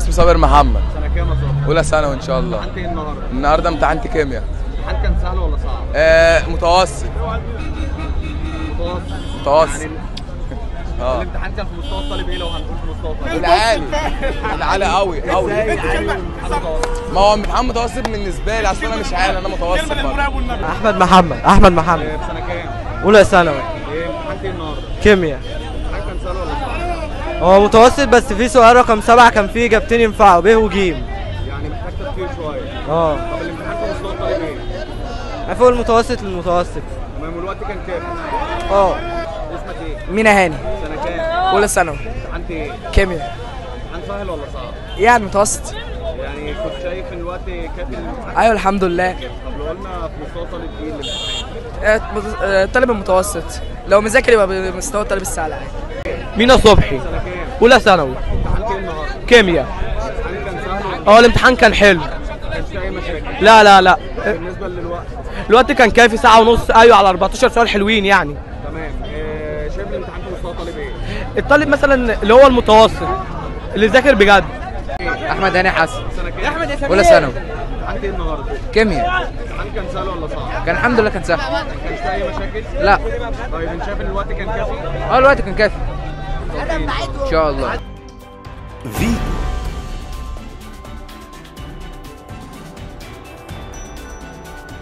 اسمي صابر محمد سنه كام يا صاحبي؟ اولى ثانوي ان شاء الله امتحنت ايه النهارده؟ النهارده امتحنت كيمياء الامتحان كان سهل ولا صعب؟ آه متوسط متوسط متوسط يعني اه الامتحان كان في مستوى الطالب ايه لو هنقول في مستوى الطالب؟ العالي العالي قوي قوي عالي والامتحان متوسط ما هو امتحان متوسط بالنسبه لي عشان انا مش عالي انا متوسط برضه احمد محمد احمد محمد إيه، في سنه كام؟ اولى ثانوي ايه امتحنت ايه النهارده؟ كيمياء الامتحان كان سهل ولا صعب؟ هو متوسط بس في سؤال رقم سبعة كان فيه اجابتين ينفعوا ب وجيم يعني محتاج تفكير شويه اه طب الامتحان في مستوى الطالب ايه؟ فوق المتوسط للمتوسط تمام والوقت كان كام؟ اه اسمك ايه؟ مينا هاني سنه كام؟ اولى ثانوي امتحنت ايه؟ كيمياء امتحان سهل ولا صعب؟ يعني متوسط يعني كنت شايف ان الوقت كافي للامتحان؟ ايوه الحمد لله طب لو قلنا في مستوى طالب ايه للامتحان؟ آه، مت- آه، الطالب المتوسط لو مذاكر يبقى بمستوى الطالب السهل عادي مينا صبحي سنه كام؟ اولى ثانوي امتحنت ايه النهارده؟ كيمياء الامتحان كان سهل ولا اه الامتحان كان حلو ما كانش فيه اي مشاكل؟ لا لا لا بالنسبه للوقت الوقت كان كافي ساعة ونص ايوه على 14 سؤال حلوين يعني تمام آه، شايف الامتحان في مستوى طالب ايه؟ الطالب مثلا اللي هو المتوسط اللي ذاكر بجد احمد هاني حسن سنه كام؟ احمد اولى ثانوي امتحنت ايه النهارده؟ كيمياء الامتحان كان سهل ولا صعب؟ كان الحمد لله كان سهل ما كانش فيه اي مشاكل؟ لا طيب انت شايف ان الوقت كان كافي؟ اه الوقت كان كافي ان شاء الله فيتو